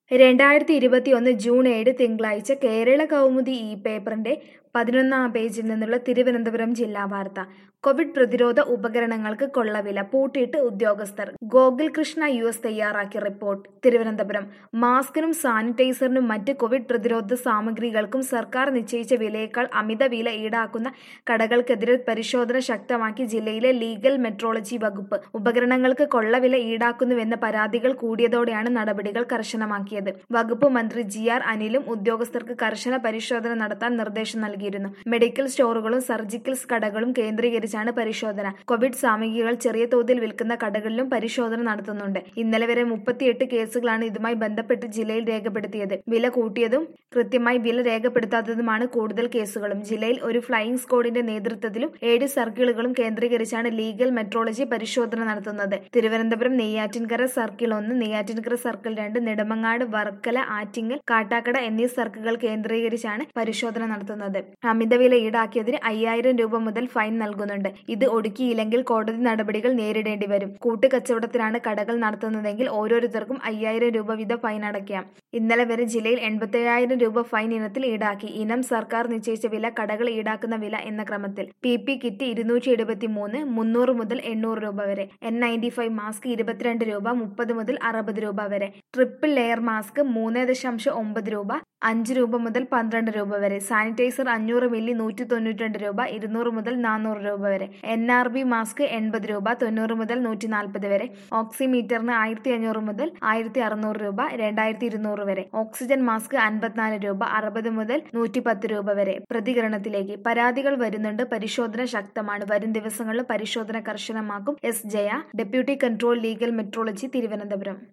രണ്ടായിരത്തി ഇരുപത്തിയൊന്ന് ജൂൺ ഏഴ് തിങ്കളാഴ്ച കേരള കൗമുദി ഈ പേപ്പറിന്റെ പതിനൊന്നാം പേജിൽ നിന്നുള്ള തിരുവനന്തപുരം ജില്ലാ വാർത്ത കോവിഡ് പ്രതിരോധ ഉപകരണങ്ങൾക്ക് കൊള്ളവില പൂട്ടിയിട്ട് ഉദ്യോഗസ്ഥർ ഗോകുൽ കൃഷ്ണ യു എസ് തയ്യാറാക്കിയ റിപ്പോർട്ട് തിരുവനന്തപുരം മാസ്കിനും സാനിറ്റൈസറിനും മറ്റ് കോവിഡ് പ്രതിരോധ സാമഗ്രികൾക്കും സർക്കാർ നിശ്ചയിച്ച വിലയേക്കാൾ അമിത വില ഈടാക്കുന്ന കടകൾക്കെതിരെ പരിശോധന ശക്തമാക്കി ജില്ലയിലെ ലീഗൽ മെട്രോളജി വകുപ്പ് ഉപകരണങ്ങൾക്ക് കൊള്ളവില ഈടാക്കുന്നുവെന്ന പരാതികൾ കൂടിയതോടെയാണ് നടപടികൾ കർശനമാക്കിയത് വകുപ്പ് മന്ത്രി ജി ആർ അനിലും ഉദ്യോഗസ്ഥർക്ക് കർശന പരിശോധന നടത്താൻ നിർദ്ദേശം നൽകിയിരുന്നു മെഡിക്കൽ സ്റ്റോറുകളും സർജിക്കൽ കടകളും കേന്ദ്രീകരിച്ചാണ് പരിശോധന കോവിഡ് സാമഗ്രികൾ ചെറിയ തോതിൽ വിൽക്കുന്ന കടകളിലും പരിശോധന നടത്തുന്നുണ്ട് ഇന്നലെ വരെ മുപ്പത്തിയെട്ട് കേസുകളാണ് ഇതുമായി ബന്ധപ്പെട്ട് ജില്ലയിൽ രേഖപ്പെടുത്തിയത് വില കൂട്ടിയതും കൃത്യമായി വില രേഖപ്പെടുത്താത്തതുമാണ് കൂടുതൽ കേസുകളും ജില്ലയിൽ ഒരു ഫ്ലൈയിംഗ് സ്ക്വാഡിന്റെ നേതൃത്വത്തിലും ഏഴ് സർക്കിളുകളും കേന്ദ്രീകരിച്ചാണ് ലീഗൽ മെട്രോളജി പരിശോധന നടത്തുന്നത് തിരുവനന്തപുരം നെയ്യാറ്റിൻകര സർക്കിൾ ഒന്ന് നെയ്യാറ്റിൻകര സർക്കിൾ രണ്ട് നെടുമങ്ങാട് വർക്കല ആറ്റിങ്ങൽ കാട്ടാക്കട എന്നീ സർക്കിളുകൾ കേന്ദ്രീകരിച്ചാണ് പരിശോധന നടത്തുന്നത് അമിതവില ഈടാക്കിയതിന് അയ്യായിരം രൂപ മുതൽ ഫൈൻ നൽകുന്നുണ്ട് ഇത് ഒടുക്കിയില്ലെങ്കിൽ കോടതി നടപടികൾ നേരിടേണ്ടി വരും കൂട്ടുകച്ചവടത്തിലാണ് കടകൾ നടത്തുന്നതെങ്കിൽ ഓരോരുത്തർക്കും അയ്യായിരം രൂപ വീതം ഫൈൻ അടയ്ക്കാം ഇന്നലെ വരെ ജില്ലയിൽ എൺപത്തേഴായിരം രൂപ ഫൈൻ ഇനത്തിൽ ഈടാക്കി ഇനം സർക്കാർ നിശ്ചയിച്ച വില കടകൾ ഈടാക്കുന്ന വില എന്ന ക്രമത്തിൽ പി പി കിറ്റ് ഇരുന്നൂറ്റി എഴുപത്തി മൂന്ന് മുന്നൂറ് മുതൽ എണ്ണൂറ് രൂപ വരെ എൻ നയൻറ്റി ഫൈവ് മാസ്ക് ഇരുപത്തിരണ്ട് രൂപ മുപ്പത് മുതൽ അറുപത് രൂപ വരെ ട്രിപ്പിൾ ലെയർ മാസ്ക് മൂന്ന് ദശാംശം ഒമ്പത് രൂപ അഞ്ച് രൂപ മുതൽ പന്ത്രണ്ട് രൂപ വരെ സാനിറ്റൈസർ അഞ്ഞൂറ് മില്ലി നൂറ്റി തൊണ്ണൂറ്റി രൂപ ഇരുന്നൂറ് മുതൽ നാനൂറ് രൂപ വരെ എൻ ആർ ബി മാസ്ക് എൺപത് രൂപ തൊണ്ണൂറ് മുതൽ നൂറ്റി നാൽപ്പത് വരെ ഓക്സിമീറ്ററിന് ആയിരത്തി അഞ്ഞൂറ് മുതൽ ആയിരത്തി അറുന്നൂറ് രൂപ രണ്ടായിരത്തി ഇരുന്നൂറ് വരെ ഓക്സിജൻ മാസ്ക് അൻപത്തിനാല് രൂപ അറുപത് മുതൽ നൂറ്റി പത്ത് രൂപ വരെ പ്രതികരണത്തിലേക്ക് പരാതികൾ വരുന്നുണ്ട് പരിശോധന ശക്തമാണ് വരും ദിവസങ്ങളിൽ പരിശോധന കർശനമാക്കും S Jaya deputy control legal metrology Thiruvananthapuram